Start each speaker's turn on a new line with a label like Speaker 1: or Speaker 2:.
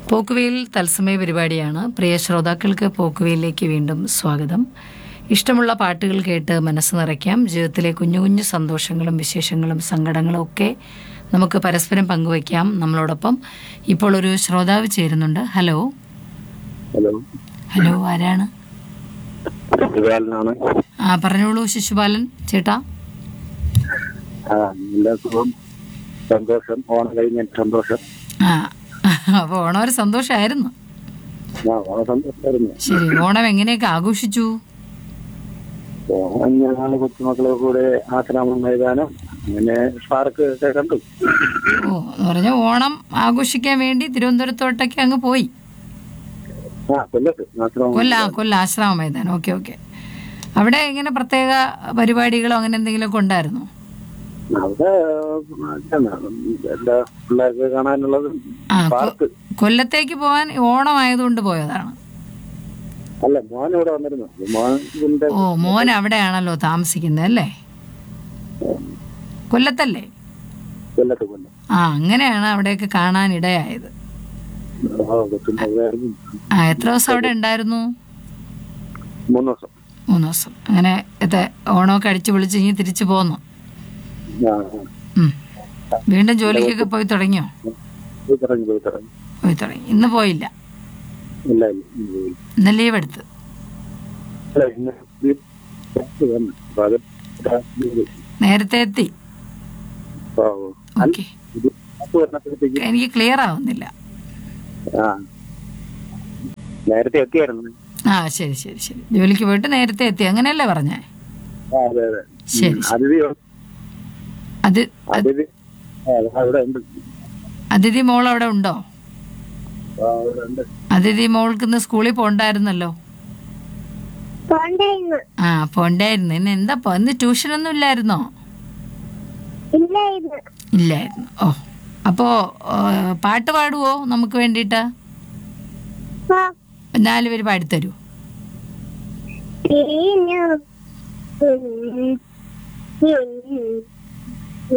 Speaker 1: പോക്കുവെയിൽ തത്സമയ പരിപാടിയാണ് പ്രിയ ശ്രോതാക്കൾക്ക് പോക്കുവെയിലേക്ക് വീണ്ടും സ്വാഗതം ഇഷ്ടമുള്ള പാട്ടുകൾ കേട്ട് മനസ്സ് നിറയ്ക്കാം ജീവിതത്തിലെ കുഞ്ഞു കുഞ്ഞു സന്തോഷങ്ങളും വിശേഷങ്ങളും സങ്കടങ്ങളും ഒക്കെ നമുക്ക് പരസ്പരം പങ്കുവയ്ക്കാം നമ്മളോടൊപ്പം ഇപ്പോൾ ഒരു ശ്രോതാവ് ചേരുന്നുണ്ട് ഹലോ
Speaker 2: ഹലോ
Speaker 1: ഹലോ ആരാണ്
Speaker 2: ശിവാലനാണ്
Speaker 1: ആ പറഞ്ഞോളൂ ശിശുപാലൻ ചേട്ടാ
Speaker 2: ആ എല്ലാ സുഖം സന്തോഷം ഓണം കഴിഞ്ഞ സന്തോഷം
Speaker 1: ആ അപ്പോൾ ഓണം ഒരു സന്തോഷമായിരുന്നു
Speaker 2: ആ ഓണം സന്തോഷമായിരുന്നു
Speaker 1: ശരി ഓണം എങ്ങനെയൊക്കെ ആഘോഷിച്ചു
Speaker 2: ഓണം ഞങ്ങൾ കൊച്ചുമക്കളെ കൂടെ ആശ്രാമം മൈതാനം അങ്ങനെ പാർക്ക് ഒക്കെ കണ്ടു
Speaker 1: ഓ എന്ന് പറഞ്ഞാൽ ഓണം ആഘോഷിക്കാൻ വേണ്ടി തിരുവനന്തപുരത്തോട്ടൊക്കെ അങ്ങ് പോയി
Speaker 2: ആ കൊല്ലത്ത് ആശ്രാമം
Speaker 1: കൊല്ല കൊല്ല ആശ്രാമ മൈതാനം ഓക്കെ ഓക്കെ അവിടെ ഇങ്ങനെ പ്രത്യേക പരിപാടികളോ അങ്ങനെ എന്തെങ്കിലുമൊക്കെ ഉണ്ടായിരുന്നോ
Speaker 2: അവിടെ എന്താണ് എല്ലാ പിള്ളേർക്ക് കാണാനുള്ളത്
Speaker 1: ആ കൊ-
Speaker 2: പാർക്ക്
Speaker 1: കൊല്ലത്തേക്ക് പോകാൻ ഓണം ആയതുകൊണ്ട് പോയതാണ്
Speaker 2: അല്ല മോൻ ഇവിടെ വന്നിരുന്നു മോന്റെ
Speaker 1: ഓ മോൻ അവിടെയാണല്ലോ താമസിക്കുന്നത് അല്ലേ കൊല്ലത്തല്ലേ
Speaker 2: കൊല്ലത്ത് കൊല്ലം
Speaker 1: ആ അങ്ങനെയാണ് അവിടെയൊക്കെ കാണാൻ ഇടയായത്
Speaker 2: ആ കൊച്ചുമക്കളായിരുന്നു
Speaker 1: ആ എത്ര ദിവസം അവിടെ ഉണ്ടായിരുന്നു
Speaker 2: മൂന്ന് ദിവസം
Speaker 1: മൂന്ന് ദിവസം അങ്ങനെ എത്ര ഓണമൊക്കെ അടിച്ചു പൊളിച്ച് ഇനി തിരിച്ചു പോന്നു
Speaker 2: ആ ആ.
Speaker 1: ഉം. വീണ്ടും ജോലിക്കൊക്കെ പോയി തുടങ്ങിയോ
Speaker 2: പോയി തുടങ്ങി പോയി തുടങ്ങി
Speaker 1: പോയി തുടങ്ങി ഇന്ന് പോയില്ല
Speaker 2: ഇല്ല ഇല്ല ഇന്ന് പോയില്ല.
Speaker 1: ഇന്ന് ലീവ് എടുത്ത്
Speaker 2: അല്ല, ഇന്ന് ഈ പുറത്ത് വന്നു. അപ്പൊ അത് ഇത്
Speaker 1: നേരത്തെ എത്തി
Speaker 2: ഓ, അല്ല,
Speaker 1: ഓക്കെ
Speaker 2: ഇത് പുറത്ത് വന്നപ്പോഴത്തേക്ക്
Speaker 1: എനിക്ക് ക്ലിയർ ആവുന്നില്ല
Speaker 2: ആ നേരത്തെ എത്തിയായിരുന്നു
Speaker 1: ആ ശരി ശരി ശരി ജോലിക്ക് പോയിട്ട് നേരത്തെ എത്തി അങ്ങനെയല്ലേ പറഞ്ഞേ
Speaker 2: ആ അതെ അതെ
Speaker 1: ശരി,
Speaker 2: ഉം, അതിഥി
Speaker 1: അത്
Speaker 2: അതിഥി ആ, അവിടെ ഉണ്ട്
Speaker 1: അതിഥി മോൾ അവിടെ ഉണ്ടോ
Speaker 2: ആ, അവിടെ ഉണ്ട്
Speaker 1: അതിഥി മോൾക്ക് ഇന്ന് സ്കൂളിൽ പോണ്ടായിരുന്നല്ലോ
Speaker 3: പോണ്ടായിരുന്നു
Speaker 1: ആ പോണ്ടായിരുന്നു ഇന്ന് എന്താ പോ ഇന്ന് ട്യൂഷനൊന്നും ഇല്ലായിരുന്നോ
Speaker 3: ഇല്ലായിരുന്നു
Speaker 1: ഇല്ലായിരുന്നു ഓ അപ്പോ ഏ, പാട്ട് പാടുവോ നമുക്ക് വേണ്ടിയിട്ട്
Speaker 3: ആ
Speaker 1: നാലുപേര് പാടിത്തരൂ
Speaker 3: പിരിഞ്ഞു ഉം, ഉം,